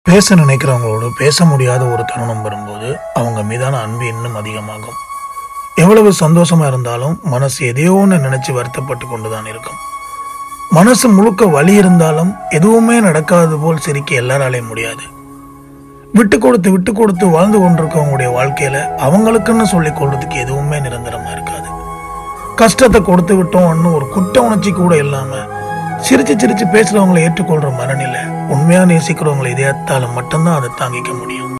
பேச நினைக்கிறவங்களோடு பேச முடியாத ஒரு தருணம் வரும்போது அவங்க மீதான அன்பு இன்னும் அதிகமாகும் எவ்வளவு சந்தோஷமா இருந்தாலும் மனசு எதையோ ஒன்று நினைச்சு வருத்தப்பட்டு கொண்டுதான் இருக்கும் மனசு முழுக்க வலி இருந்தாலும் எதுவுமே நடக்காதது போல் சிரிக்க எல்லாராலையும் முடியாது விட்டு கொடுத்து விட்டு கொடுத்து வாழ்ந்து கொண்டிருக்கவங்களுடைய வாழ்க்கையில அவங்களுக்குன்னு சொல்லிக் கொள்றதுக்கு எதுவுமே நிரந்தரமா இருக்காது கஷ்டத்தை கொடுத்து விட்டோம்னு ஒரு குற்ற உணர்ச்சி கூட இல்லாம சிரிச்சு சிரிச்சு பேசுறவங்களை ஏற்றுக்கொள்ற மனநிலை உண்மையா நேசிக்கிறவங்களை இதயத்தால மட்டும்தான் அதை தாங்கிக்க முடியும்